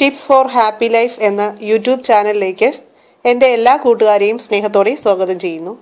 tips for happy life എന്ന YouTube ചാനലിലേക്ക് എൻ്റെ എല്ലാ കൂട്ടുകാരെയും സ്നേഹത്തോടെ സ്വാഗതം ചെയ്യുന്നു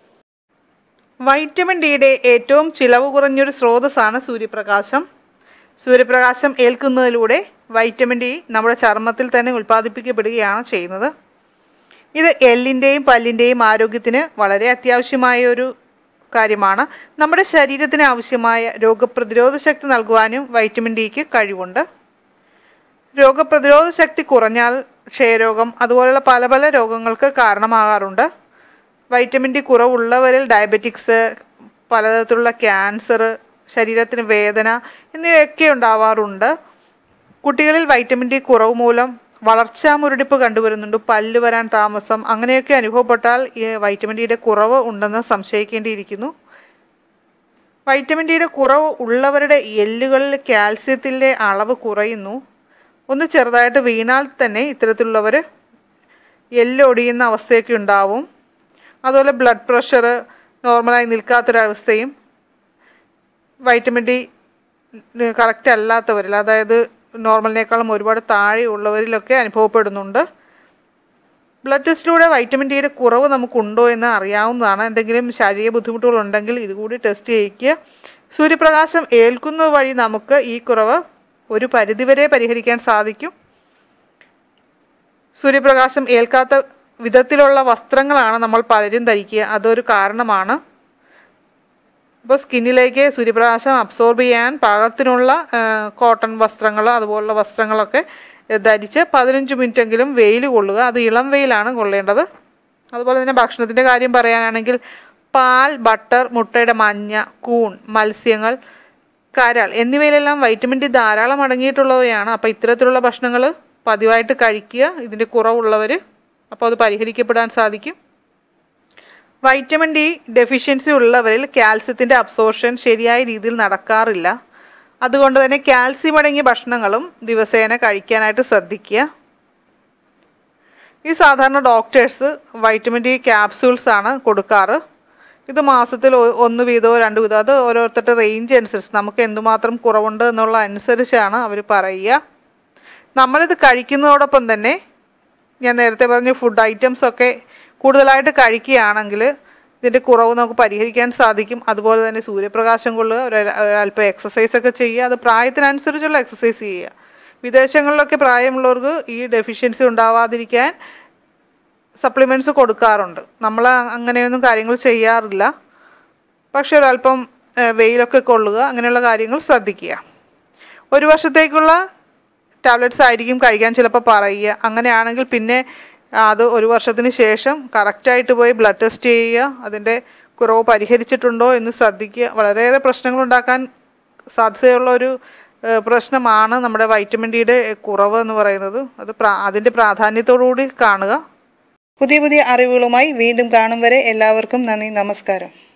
വൈറ്റമിൻ ഡിയുടെ ഏറ്റവും ചിലവ് കുറഞ്ഞൊരു സ്രോതസ്സാണ് സൂര്യപ്രകാശം സൂര്യപ്രകാശം ഏൽക്കുന്നതിലൂടെ വൈറ്റമിൻ ഡി നമ്മുടെ ചർമ്മത്തിൽ തന്നെ ഉൽപ്പാദിപ്പിക്കപ്പെടുകയാണ് ചെയ്യുന്നത് ഇത് എല്ലിൻ്റെയും പല്ലിൻ്റെയും ആരോഗ്യത്തിന് വളരെ അത്യാവശ്യമായ ഒരു കാര്യമാണ് നമ്മുടെ ശരീരത്തിന് ആവശ്യമായ രോഗപ്രതിരോധ ശക്തി നൽകുവാനും വൈറ്റമിൻ ഡിക്ക് കഴിവുണ്ട് രോഗപ്രതിരോധ ശക്തി കുറഞ്ഞാൽ ക്ഷയരോഗം അതുപോലുള്ള പല പല രോഗങ്ങൾക്ക് കാരണമാകാറുണ്ട് വൈറ്റമിൻ ഡി കുറവുള്ളവരിൽ ഡയബറ്റിക്സ് പലതരത്തിലുള്ള ക്യാൻസർ ശരീരത്തിന് വേദന എന്നിവയൊക്കെ ഉണ്ടാവാറുണ്ട് കുട്ടികളിൽ വൈറ്റമിൻ ഡി കുറവ് മൂലം വളർച്ചാ മുരടിപ്പ് കണ്ടുവരുന്നുണ്ട് പല്ല് വരാൻ താമസം അങ്ങനെയൊക്കെ അനുഭവപ്പെട്ടാൽ ഈ വൈറ്റമിൻ ഡിയുടെ കുറവ് ഉണ്ടെന്ന് സംശയിക്കേണ്ടിയിരിക്കുന്നു വൈറ്റമിൻ ഡിയുടെ കുറവ് ഉള്ളവരുടെ എല്ലുകളിൽ കാൽസ്യത്തിൻ്റെ അളവ് കുറയുന്നു ഒന്ന് ചെറുതായിട്ട് വീണാൽ തന്നെ ഇത്തരത്തിലുള്ളവർ എല്ലൊടിയുന്ന അവസ്ഥയൊക്കെ ഉണ്ടാവും അതുപോലെ ബ്ലഡ് പ്രഷർ നോർമലായി നിൽക്കാത്തൊരവസ്ഥയും വൈറ്റമിൻ ഡി കറക്റ്റ് അല്ലാത്തവരിൽ അതായത് നോർമലിനേക്കാളും ഒരുപാട് താഴെയുള്ളവരിലൊക്കെ അനുഭവപ്പെടുന്നുണ്ട് ബ്ലഡ് ടെസ്റ്റിലൂടെ വൈറ്റമിൻ ഡിയുടെ കുറവ് നമുക്കുണ്ടോ എന്ന് അറിയാവുന്നതാണ് എന്തെങ്കിലും ശാരീരിക ബുദ്ധിമുട്ടുകളുണ്ടെങ്കിൽ ഇതുകൂടി ടെസ്റ്റ് ചെയ്യിക്കുക സൂര്യപ്രകാശം ഏൽക്കുന്നത് വഴി നമുക്ക് ഈ കുറവ് ഒരു പരിധിവരെ പരിഹരിക്കാൻ സാധിക്കും സൂര്യപ്രകാശം ഏൽക്കാത്ത വിധത്തിലുള്ള വസ്ത്രങ്ങളാണ് നമ്മൾ പലരും ധരിക്കുക അതൊരു കാരണമാണ് അപ്പോൾ സ്കിന്നിലേക്ക് സൂര്യപ്രകാശം അബ്സോർബ് ചെയ്യാൻ പാകത്തിനുള്ള കോട്ടൺ വസ്ത്രങ്ങൾ അതുപോലുള്ള വസ്ത്രങ്ങളൊക്കെ ധരിച്ച് പതിനഞ്ച് മിനിറ്റെങ്കിലും വെയിൽ കൊള്ളുക അത് ഇളം വെയിലാണ് കൊള്ളേണ്ടത് അതുപോലെ തന്നെ ഭക്ഷണത്തിൻ്റെ കാര്യം പറയാനാണെങ്കിൽ പാൽ ബട്ടർ മുട്ടയുടെ മഞ്ഞ കൂൺ മത്സ്യങ്ങൾ കരൾ എന്നിവയിലെല്ലാം വൈറ്റമിൻ ഡി ധാരാളം അടങ്ങിയിട്ടുള്ളവയാണ് അപ്പോൾ ഇത്തരത്തിലുള്ള ഭക്ഷണങ്ങൾ പതിവായിട്ട് കഴിക്കുക ഇതിൻ്റെ കുറവുള്ളവർ അപ്പോൾ അത് പരിഹരിക്കപ്പെടാൻ സാധിക്കും വൈറ്റമിൻ ഡി ഡെഫിഷ്യൻസി ഉള്ളവരിൽ കാൽസ്യത്തിൻ്റെ അബ്സോർഷൻ ശരിയായ രീതിയിൽ നടക്കാറില്ല അതുകൊണ്ട് തന്നെ കാൽസ്യം അടങ്ങിയ ഭക്ഷണങ്ങളും ദിവസേന കഴിക്കാനായിട്ട് ശ്രദ്ധിക്കുക ഈ സാധാരണ ഡോക്ടേഴ്സ് വൈറ്റമിൻ ഡി ക്യാപ്സ്യൂൾസ് ആണ് കൊടുക്കാറ് ഇത് മാസത്തിൽ ഒന്ന് വീതമോ രണ്ട് വീതമോ അത് ഓരോരുത്തരുടെ റേഞ്ച് അനുസരിച്ച് നമുക്ക് എന്തുമാത്രം കുറവുണ്ട് എന്നുള്ള അനുസരിച്ചാണ് അവർ പറയുക നമ്മളിത് കഴിക്കുന്നതോടൊപ്പം തന്നെ ഞാൻ നേരത്തെ പറഞ്ഞ ഫുഡ് ഐറ്റംസ് ഒക്കെ കൂടുതലായിട്ട് കഴിക്കുകയാണെങ്കിൽ ഇതിൻ്റെ കുറവ് നമുക്ക് പരിഹരിക്കാൻ സാധിക്കും അതുപോലെ തന്നെ സൂര്യപ്രകാശം കൊള്ളുക ഒരു അല്പം എക്സസൈസ് ഒക്കെ ചെയ്യുക അത് പ്രായത്തിനനുസരിച്ചുള്ള എക്സസൈസ് ചെയ്യുക വിദേശങ്ങളിലൊക്കെ പ്രായമുള്ളവർക്ക് ഈ ഡെഫിഷ്യൻസി ഉണ്ടാവാതിരിക്കാൻ സപ്ലിമെൻറ്റ്സ് കൊടുക്കാറുണ്ട് നമ്മൾ അങ്ങനെയൊന്നും കാര്യങ്ങൾ ചെയ്യാറില്ല പക്ഷെ ഒരല്പം വെയിലൊക്കെ കൊള്ളുക അങ്ങനെയുള്ള കാര്യങ്ങൾ ശ്രദ്ധിക്കുക ഒരു വർഷത്തേക്കുള്ള ടാബ്ലറ്റ്സ് ആയിരിക്കും കഴിക്കാൻ ചിലപ്പോൾ പറയുക അങ്ങനെയാണെങ്കിൽ പിന്നെ അത് ഒരു വർഷത്തിന് ശേഷം കറക്റ്റായിട്ട് പോയി ബ്ലഡ് ടെസ്റ്റ് ചെയ്യുക അതിൻ്റെ കുറവ് പരിഹരിച്ചിട്ടുണ്ടോ എന്ന് ശ്രദ്ധിക്കുക വളരെയേറെ പ്രശ്നങ്ങൾ ഉണ്ടാക്കാൻ സാധ്യതയുള്ള ഒരു പ്രശ്നമാണ് നമ്മുടെ വൈറ്റമിൻ ഡിയുടെ കുറവ് എന്ന് പറയുന്നത് അത് അതിൻ്റെ പ്രാധാന്യത്തോടുകൂടി കാണുക പുതിയ പുതിയ അറിവുകളുമായി വീണ്ടും കാണും വരെ എല്ലാവർക്കും നന്ദി നമസ്കാരം